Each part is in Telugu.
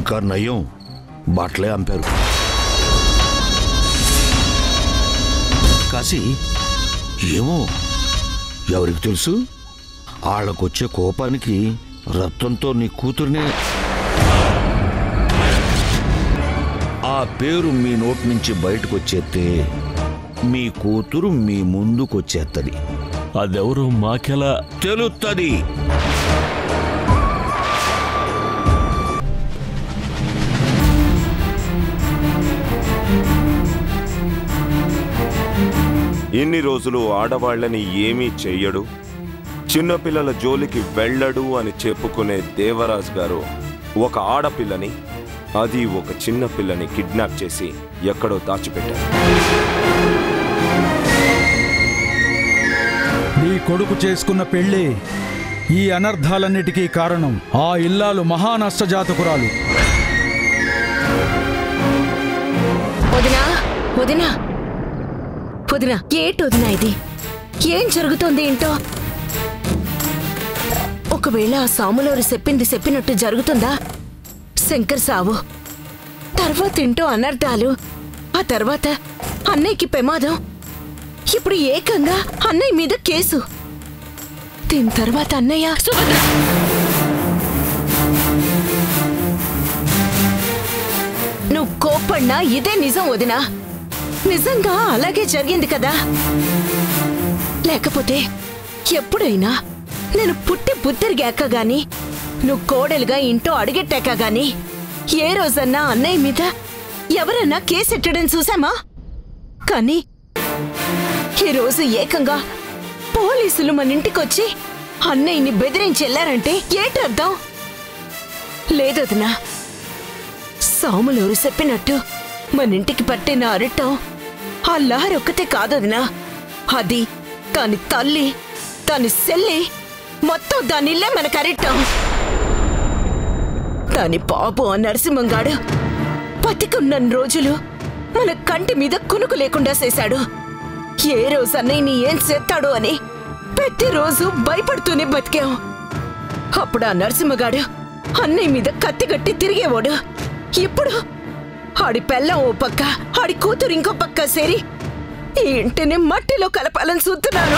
ఇంకా నయం బాట్లే అంపారు కాసి ఏమో ఎవరికి తెలుసు వాళ్ళకొచ్చే కోపానికి రక్తంతో నీ కూతుర్నే ఆ పేరు మీ నోటి నుంచి బయటకు వచ్చేస్తే మీ కూతురు మీ ముందుకొచ్చేస్తుంది అదెవరో మాకెలా తెలుస్తుంది ఇన్ని రోజులు ఆడవాళ్ళని ఏమీ చెయ్యడు చిన్నపిల్లల జోలికి వెళ్ళడు అని చెప్పుకునే దేవరాజ్ గారు ఒక ఆడపిల్లని అది ఒక చిన్న పిల్లని కిడ్నాప్ చేసి ఎక్కడో దాచిపెట్టారు నీ కొడుకు చేసుకున్న పెళ్ళి ఈ అనర్థాలన్నిటికీ కారణం ఆ ఇల్లాలు మహానష్టజాతకురాలు వదినా వదినా వదినా ఏంటి వదినా ఇది ఏం జరుగుతోంది ఏంటో ఒకవేళ ఆ సాములోరు చెప్పింది చెప్పినట్టు జరుగుతుందా శంకర్ సావు తర్వాత ఏంటో అనర్థాలు ఆ తర్వాత అన్నయ్యకి ప్రమాదం ఇప్పుడు ఏకంగా అన్నయ్య మీద కేసు దీని తర్వాత అన్నయ్య సుభద్ర నువ్వు కోప్పడినా ఇదే నిజం వదినా నిజంగా అలాగే జరిగింది కదా లేకపోతే ఎప్పుడైనా నేను పుట్టి బుద్ధిరిగాక గాని నువ్వు కోడలుగా ఇంటో అడుగెట్టాక గాని ఏ రోజన్నా అన్నయ్య మీద ఎవరన్నా కేసెట్టడం చూసామా కానీ ఈరోజు ఏకంగా పోలీసులు మన ఇంటికొచ్చి అన్నయ్యని బెదిరించి వెళ్ళారంటే ఏటర్థం లేదొదినా సాములూరు చెప్పినట్టు మన ఇంటికి పట్టిన అరటం ఆ లహరి ఒక్కతే కాదదినా అది దాని తల్లి దాని సెల్లి మొత్తం దాని ఇల్లే మనకు అరిటం దాని పాపు ఆ నరసింహంగాడు బతికున్న రోజులు మన కంటి మీద కునుకు లేకుండా చేశాడు ఏ రోజు అన్నయ్యని ఏం చేస్తాడు అని ప్రతిరోజు భయపడుతూనే బతికాం అప్పుడు ఆ నరసింహగాడు అన్నయ్య మీద కత్తిగట్టి తిరిగేవాడు ఇప్పుడు ఆడి పెళ్ళం ఓ పక్క ఆడి కూతురు ఇంకో పక్క సేరి ఈ ఇంటిని మట్టిలో కలపాలని చూస్తున్నారు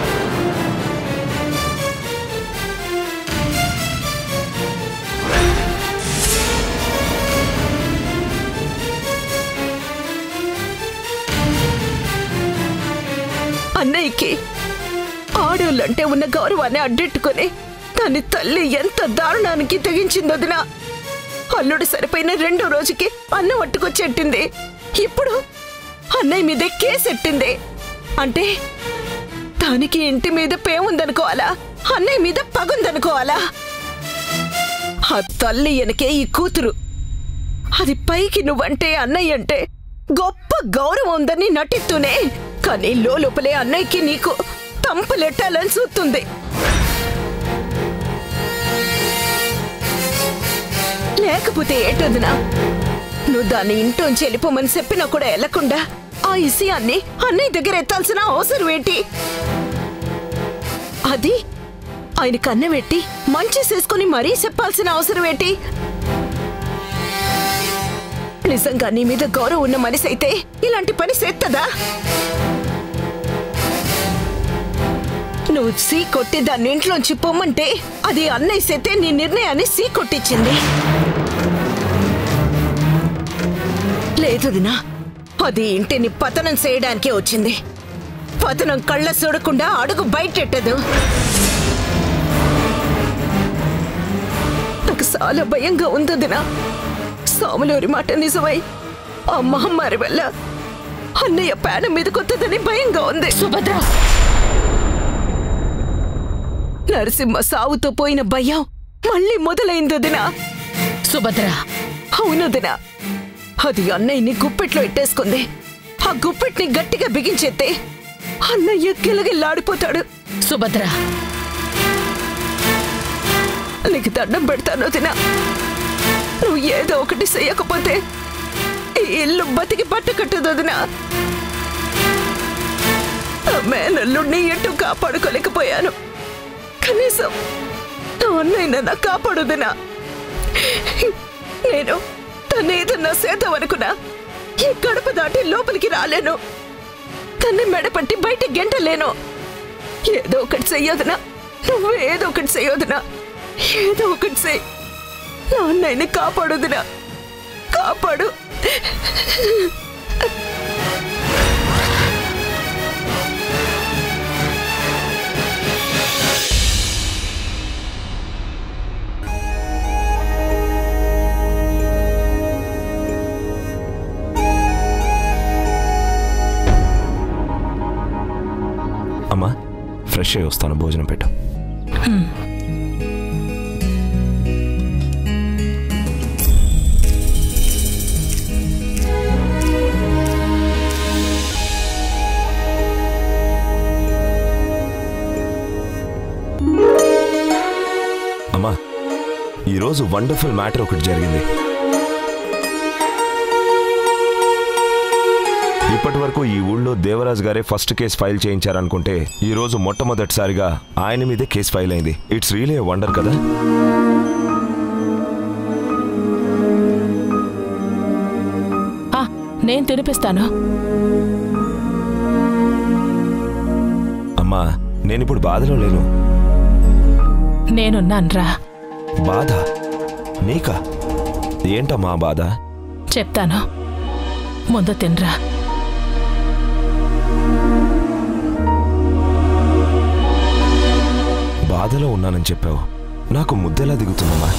అన్నయ్యకి ఆడోళ్ళంటే ఉన్న గౌరవాన్ని అడ్డెట్టుకుని దాని తల్లి ఎంత దారుణానికి తెగించిందొదినా అల్లుడు సరిపోయిన రెండో రోజుకి అన్నం పట్టుకొచ్చెట్టింది ఇప్పుడు అన్నయ్య మీదే కేసెట్టింది అంటే దానికి ఇంటి మీద పేముందనుకోవాలా అన్నయ్య మీద పగుందనుకోవాలా ఆ తల్లి వెనకే ఈ కూతురు అది పైకి నువ్వంటే అన్నయ్య అంటే గొప్ప గౌరవం ఉందని నటిస్తూనే కానీ లోపలే అన్నయ్యకి నీకు తంపులెట్టాలని చూస్తుంది లేకపోతే ఏటొదినా నువ్వు దాన్ని ఇంట్లోంచి వెళ్ళిపోమని చెప్పినా కూడా వెళ్లకుండా ఆ ఇసియాన్ని అన్నయ్య దగ్గర ఎత్తాల్సిన అవసరం ఏంటి అది ఆయన కన్నెపెట్టి మంచి చేసుకుని మరీ చెప్పాల్సిన అవసరం ఏంటి నిజంగా నీ మీద గౌరవం ఉన్న మనిషి అయితే ఇలాంటి పని చేస్తుందా నువ్వు సీ కొట్టి దాన్ని ఇంట్లోంచి పొమ్మంటే అది అన్నయ్య చేతే నీ నిర్ణయాన్ని సీ కొట్టించింది లేదు దినా అది ఇంటిని పతనం చేయడానికే వచ్చింది పతనం కళ్ళ చూడకుండా అడుగు బయటెట్టదు నాకు చాలా భయంగా ఉంది దినా సాములూరి మాట నిజమై ఆ మహమ్మారి వల్ల అన్నయ్య పేన మీద కొత్తదని భయంగా ఉంది సుభద్ర నరసింహ సావుతో పోయిన భయం మళ్ళీ మొదలైంది దినా సుభద్ర అవును దినా అది అన్నయ్యని గుప్పెట్లో ఎట్టేసుకుంది ఆ గుప్పెట్ని గట్టిగా బిగించేస్తే అన్నయ్య గిలగిల్లాడిపోతాడు సుభద్ర నీకు దండం పెడతాను దినా నువ్వు ఏదో ఒకటి చెయ్యకపోతే ఈ ఇల్లు బతికి పట్టుకట్టదు వదినా ఆ మేనల్లుడిని ఎటు కాపాడుకోలేకపోయాను కనీసం నా అన్నయ్య నా కాపాడుదినా నేను ఏదన్నా సేద్దామనుకున్నా ఈ గడప దాటి లోపలికి రాలేను తన్ని మెడపట్టి బయట గెంటలేను ఏదో ఒకటి చెయ్యొదునా నువ్వు ఏదో ఒకటి చెయ్యొదునా ఏదో ఒకటి చెయ్యి నా అన్నయ్యని కాపాడుదునా కాపాడు అమ్మా ఫ్రెష్ అయ్యి వస్తాను భోజనం పెట్టు అమ్మా ఈరోజు వండర్ఫుల్ మ్యాటర్ ఒకటి జరిగింది ఇప్పటి వరకు ఈ ఊళ్ళో దేవరాజ్ గారే ఫస్ట్ కేసు ఫైల్ చేయించారనుకుంటే ఈ రోజు మొట్టమొదటిసారిగా ఆయన మీదే కేసు ఫైల్ అయింది ఇట్స్ రియలీ వండర్ కదా ఆ, నేను తినిపిస్తాను అమ్మా నేనిప్పుడు బాధలో లేను నేనున్నాన్రా బాధ నీకా ఏంటమ్మా ఆ బాధ చెప్తాను ముందు తినరా బాధలో ఉన్నానని చెప్పావు నాకు ముద్దెలా దిగుతుందమ్మా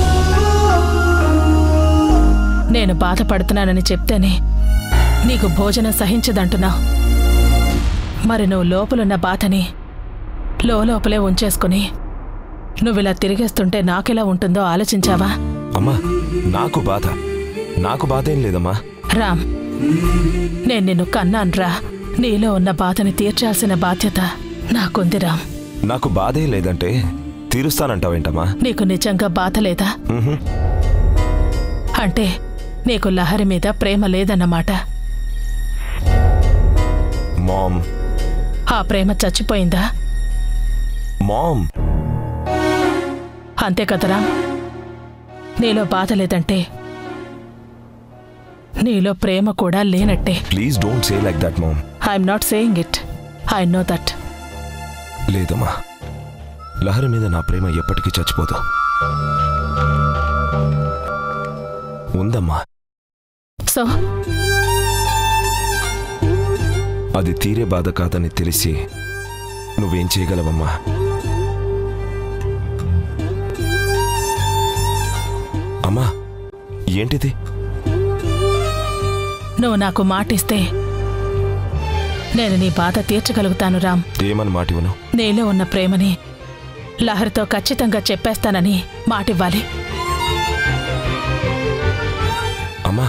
నేను బాధపడుతున్నానని చెప్తేనే నీకు భోజనం సహించదంటున్నావు మరి నువ్వు లోపలున్న బాధని లోపలే ఉంచేసుకుని నువ్విలా తిరిగేస్తుంటే నాకెలా ఉంటుందో ఆలోచించావా అమ్మా నాకు బాధ నాకు బాధ ఏం లేదమ్మా రామ్ నేను నిన్ను కన్నాన్రా నీలో ఉన్న బాధని తీర్చాల్సిన బాధ్యత నాకుంది రామ్ నాకు బాధే లేదంటే తీరుస్తానంటావేంటమ్మా నీకు నిజంగా బాధ లేదా ఉహుం. అంటే నీకు లహరి మీద ప్రేమ లేదన్నమాట మామ్ ఆ ప్రేమ చచ్చిపోయిందా మామ్ అంతే కదరా నీలో బాధ లేదంటే నీలో ప్రేమ కూడా లేనట్టే please don't say like that mom I'm not saying it I know that లేదమ్మా లహరి మీద నా ప్రేమ ఎప్పటికీ చచ్చిపోదు ఉందమ్మా సో అది తీరే బాధ కాదని తెలిసి నువ్వేం చేయగలవమ్మా అమ్మా ఏంటిది నువ్వు నాకు మాటిస్తే నేను నీ బాధ తీర్చగలుగుతాను రామ్ ఏమని మాటివను నీలో ఉన్న ప్రేమని లహరితో ఖచ్చితంగా చెప్పేస్తానని మాటివ్వాలి అమ్మా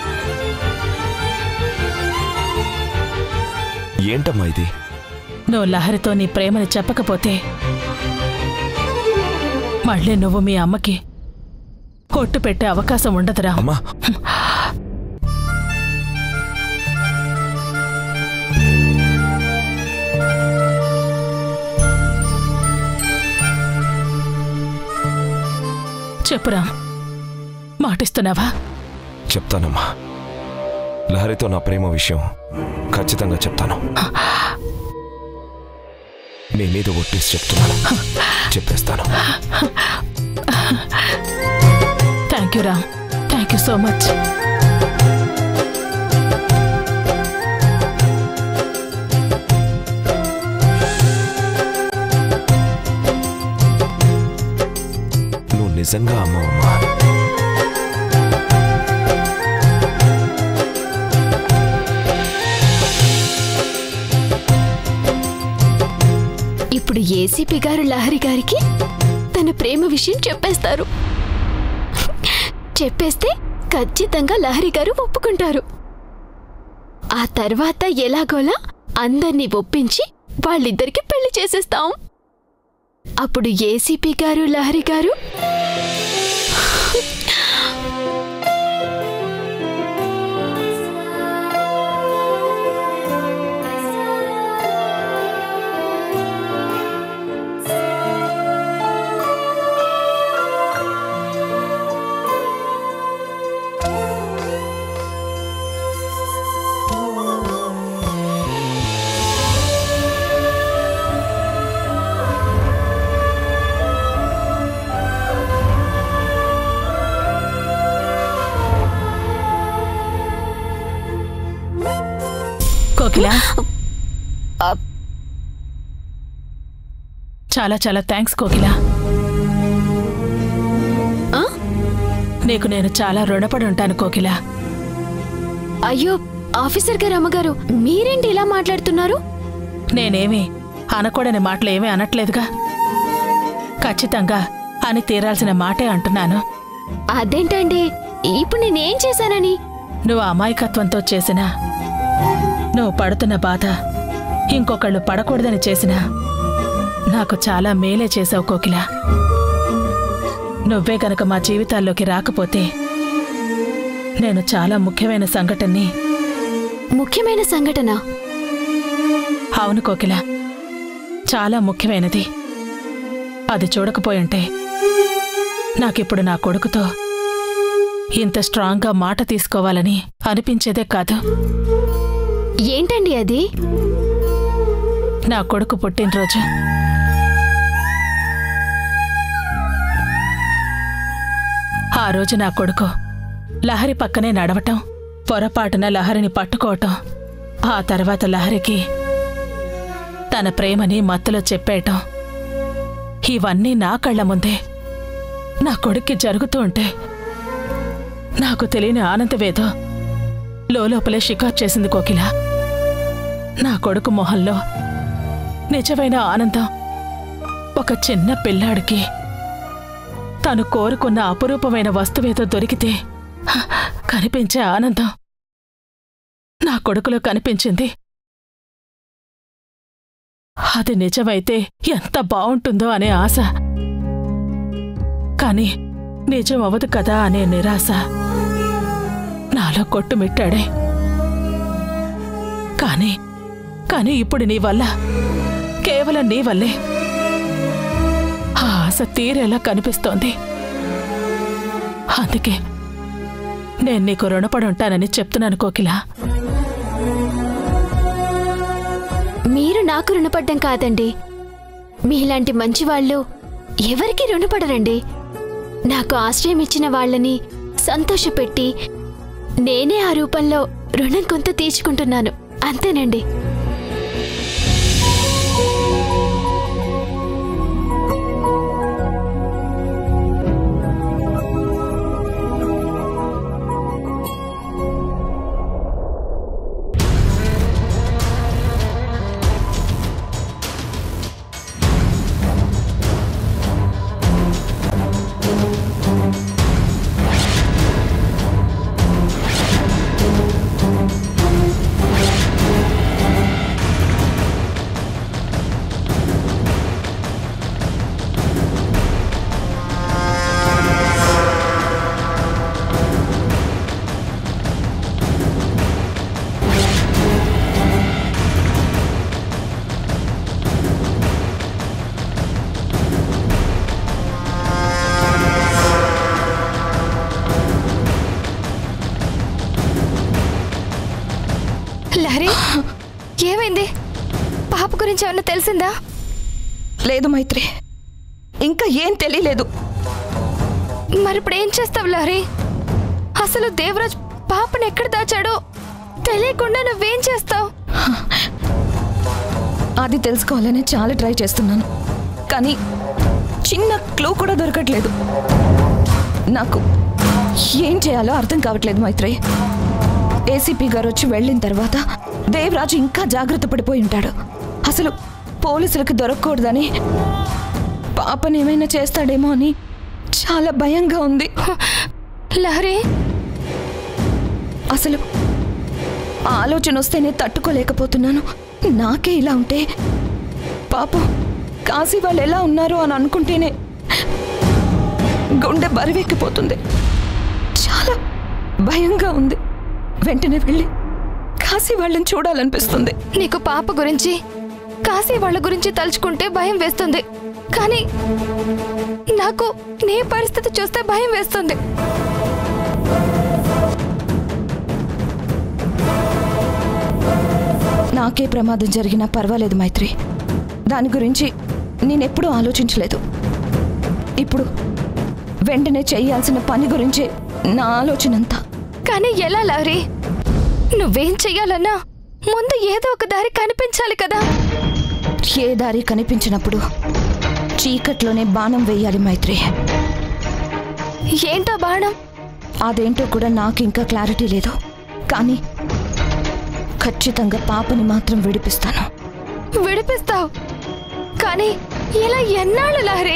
ఏంటమ్మా ఇది నువ్వు లహరితో నీ ప్రేమని చెప్పకపోతే మళ్ళీ నువ్వు మీ అమ్మకి కొట్టు పెట్టే అవకాశం ఉండదురా అమ్మా చెప్పురా మాటిస్తున్నావా చెప్తానమ్మా లహరితో నా ప్రేమ విషయం ఖచ్చితంగా చెప్తాను నీ మీద ఒట్టేసి చెప్తున్నాను చెప్పేస్తాను thank you Ram thank you so much నువ్వు నిజంగా అమ్మవమ్మా ఇప్పుడు ఏసీపీ గారు లహరి గారికి తన ప్రేమ విషయం చెప్పేస్తారు చెప్పేస్తే ఖచ్చితంగా లహరి గారు ఒప్పుకుంటారు ఆ తర్వాత ఎలాగోలా అందర్నీ ఒప్పించి వాళ్ళిద్దరికి పెళ్లి చేసేస్తాం అప్పుడు ఏసీపీ గారు లహరి గారు కోకిల ఆ, చాలా చాలా థ్యాంక్స్ కోకిల ఆ? నీకు నేను చాలా రుణపడి ఉంటాను కోకిల అయ్యో ఆఫీసర్ గారు అమ్మగారు మీరేంటి ఇలా మాట్లాడుతున్నారు నేనేమి అనకూడని మాటలు ఏమీ అనట్లేదుగా ఖచ్చితంగా అని తీరాల్సిన మాటే అంటున్నాను అదేంటండి ఇప్పుడు నేనేం చేశానని నువ్వు అమాయకత్వంతో చేసిన నువ్వు పడుతున్న బాధ ఇంకొకళ్ళు పడకూడదని చేసిన నాకు చాలా మేలే చేసావు కోకిల నువ్వే గనక మా జీవితాల్లోకి రాకపోతే నేను చాలా ముఖ్యమైన సంఘటనని ముఖ్యమైన సంఘటన అవును కోకిల చాలా ముఖ్యమైనది అది చూడకపోయుంటే నాకిప్పుడు నా కొడుకుతో ఇంత స్ట్రాంగ్గా మాట తీసుకోవాలని అనిపించేదే కాదు ఏంటండి అది నా కొడుకు పుట్టినరోజు ఆ రోజు నా కొడుకు లహరి పక్కనే నడవటం పొరపాటున లహరిని పట్టుకోవటం ఆ తర్వాత లహరికి తన ప్రేమని మత్తులో చెప్పేయటం ఇవన్నీ నా కళ్ళ ముందే నా కొడుక్కి జరుగుతూ ఉంటే నాకు తెలియని ఆనందవేదో లోపలే షికారు చేసింది కోకిల నా కొడుకు మొహంలో నిజమైన ఆనందం ఒక చిన్న పిల్లాడికి తను కోరుకున్న అపురూపమైన వస్తువేదో దొరికితే హ, కనిపించే ఆనందం నా కొడుకులో కనిపించింది అది నిజమైతే ఎంత బావుంటుందో అనే ఆశ కాని నిజం అవదు కదా అనే నిరాశ నాలో కొట్టుమిట్టాడే కానీ కానీ ఇప్పుడు నీ వల్ల కేవలం నీ వల్లే ఆ ఆశ తీరేలా కనిపిస్తోంది అందుకే నేను నీకు రుణపడి ఉంటానని చెప్తున్నాను కోకిలా మీరు నాకు రుణపడ్డం కాదండి మీలాంటి మంచి వాళ్ళు ఎవరికి రుణపడరండి నాకు ఆశ్రయం ఇచ్చిన వాళ్ళని సంతోషపెట్టి నేనే ఆ రూపంలో రుణం కొంత తీర్చుకుంటున్నాను అంతేనండి లహరి ఏమైంది పాప గురించి ఏమన్నా తెలిసిందా లేదు మైత్రి ఇంకా ఏం తెలియలేదు మరి ఇప్పుడు ఏం చేస్తావు లహరి అసలు దేవరాజ్ పాపను ఎక్కడ దాచాడో తెలియకుండా నువ్వేం చేస్తావు అది తెలుసుకోవాలని చాలా ట్రై చేస్తున్నాను కానీ చిన్న క్లూ కూడా దొరకట్లేదు నాకు ఏం చేయాలో అర్థం కావట్లేదు మైత్రి ఏసీపీ గారు వచ్చి వెళ్ళిన తర్వాత దేవరాజు ఇంకా జాగ్రత్త పడిపోయి ఉంటాడు అసలు పోలీసులకు దొరకకూడదని పాపని ఏమైనా చేస్తాడేమో అని చాలా భయంగా ఉంది లహరి అసలు ఆ ఆలోచన వస్తేనే తట్టుకోలేకపోతున్నాను నాకే ఇలా ఉంటే పాపం కాశీ వాళ్ళు ఎలా ఉన్నారు అని అనుకుంటేనే గుండె బరివెక్కిపోతుంది చాలా భయంగా ఉంది వెంటనే వెళ్ళి కాశీ వాళ్ళని చూడాలనిపిస్తుంది నీకు పాప గురించి కాశీ వాళ్ళ గురించి తలుచుకుంటే భయం వేస్తుంది కానీ నాకు నీ పరిస్థితి చూస్తే భయం వేస్తుంది నాకే ప్రమాదం జరిగినా పర్వాలేదు మైత్రి దాని గురించి నేనెప్పుడూ ఆలోచించలేదు ఇప్పుడు వెంటనే చేయాల్సిన పని గురించే నా ఆలోచన అంతా కానీ ఎలా లహరి నువ్వేం చెయ్యాలన్నా ముందు ఏదో ఒక దారి కనిపించాలి కదా ఏ దారి కనిపించినప్పుడు చీకట్లోనే బాణం వేయాలి మైత్రి ఏంటో బాణం అదేంటో కూడా నాకు ఇంకా క్లారిటీ లేదు కానీ ఖచ్చితంగా పాపని మాత్రం విడిపిస్తాను విడిపిస్తావు కానీ ఇలా ఎన్నాళ్ళు లహరి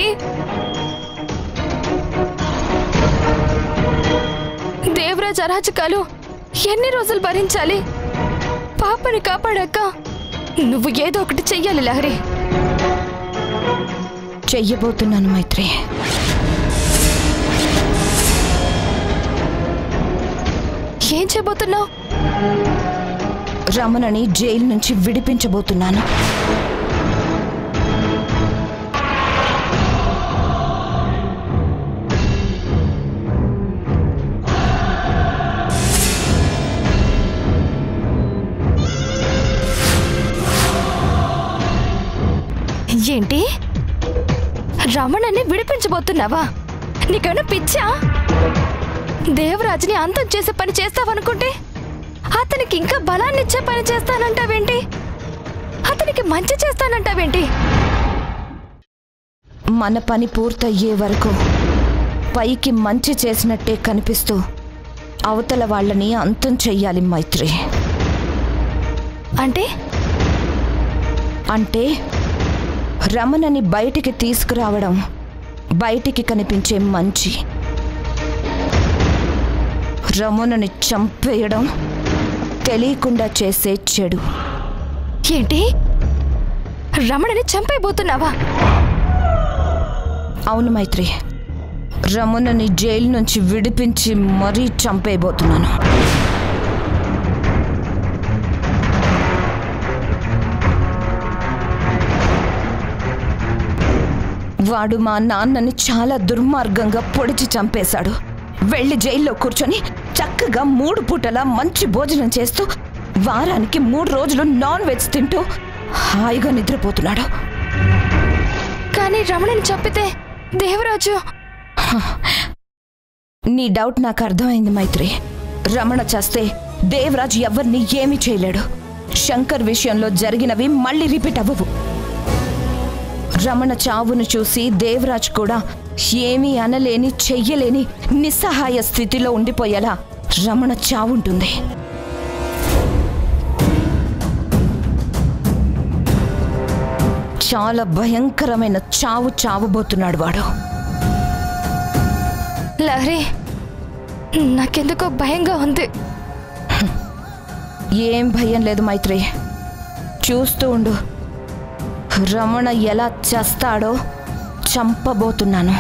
దేవరాజ్ అరాచకాలు ఎన్ని రోజులు భరించాలి పాపని కాపాడాక నువ్వు ఏదో ఒకటి చెయ్యాలి లహరి చెయ్యబోతున్నాను మైత్రి ఏం చేయబోతున్నావు రమణని జైలు నుంచి విడిపించబోతున్నాను ఏంటి రమణని విడిపించబోతున్నావా నీకేమైనా పిచ్చా దేవరాజుని అంతం చేసే పని చేస్తావనుకుంటే అతనికి ఇంకా బలాన్ని ఇచ్చే పని చేస్తానంటావేంటి అతనికి మంచి చేస్తానంటావేంటి మన పని పూర్తయ్యే వరకు పైకి మంచి చేసినట్టే కనిపిస్తూ అవతల వాళ్ళని అంతం చెయ్యాలి మైత్రి అంటే అంటే రమణని బయటికి తీసుకురావడం బయటికి కనిపించే మంచి రమణని చంపేయడం తెలియకుండా చేసే చెడు ఏంటి రమణని చంపైపోతున్నావా అవును మైత్రి రమణని జైలు నుంచి విడిపించి మరీ చంపేయబోతున్నాను వాడు మా నాన్నని చాలా దుర్మార్గంగా పొడిచి చంపేశాడు వెళ్ళి జైల్లో కూర్చొని చక్కగా మూడు పూటలా మంచి భోజనం చేస్తూ వారానికి మూడు రోజులు నాన్ వెజ్ తింటూ హాయిగా నిద్రపోతున్నాడు కానీ రమణని చంపితే దేవరాజు నీ డౌట్ నాకు అర్థమైంది మైత్రి రమణ చేస్తే దేవరాజ్ ఎవరిని ఏమీ చేయలేడు శంకర్ విషయంలో జరిగినవి మళ్ళీ రిపీట్ అవ్వవు రమణ చావును చూసి దేవరాజ్ కూడా ఏమీ అనలేని చెయ్యలేని నిస్సహాయ స్థితిలో ఉండిపోయేలా రమణ చావుంటుంది చాలా భయంకరమైన చావు చావబోతున్నాడు వాడు లహరి నాకెందుకో భయంగా ఉంది ఏం భయం లేదు మైత్రి చూస్తూ ఉండు రమణ ఎలా చేస్తాడో చంపబోతున్నాను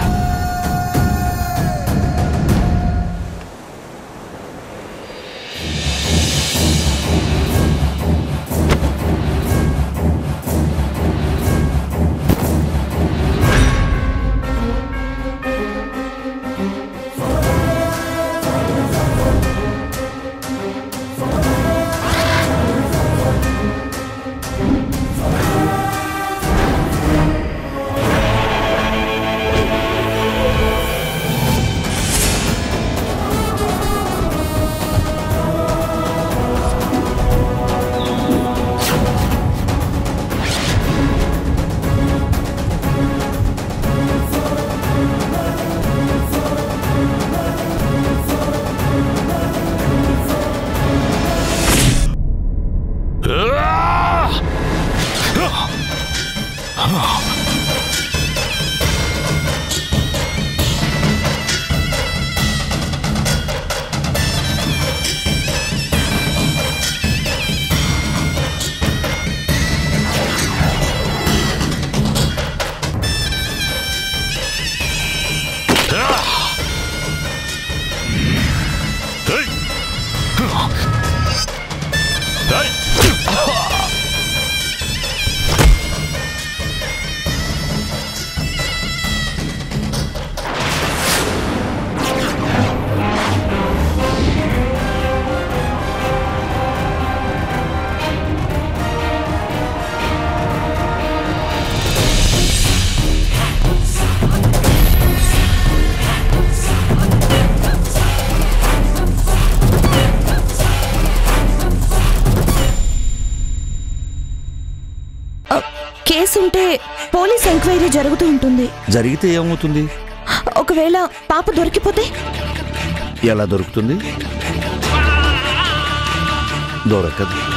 కేసుంటే పోలీస్ ఎంక్వైరీ జరుగుతూ ఉంటుంది జరిగితే ఏమవుతుంది ఒకవేళ పాప దొరికిపోతే ఎలా దొరుకుతుంది దొరకదు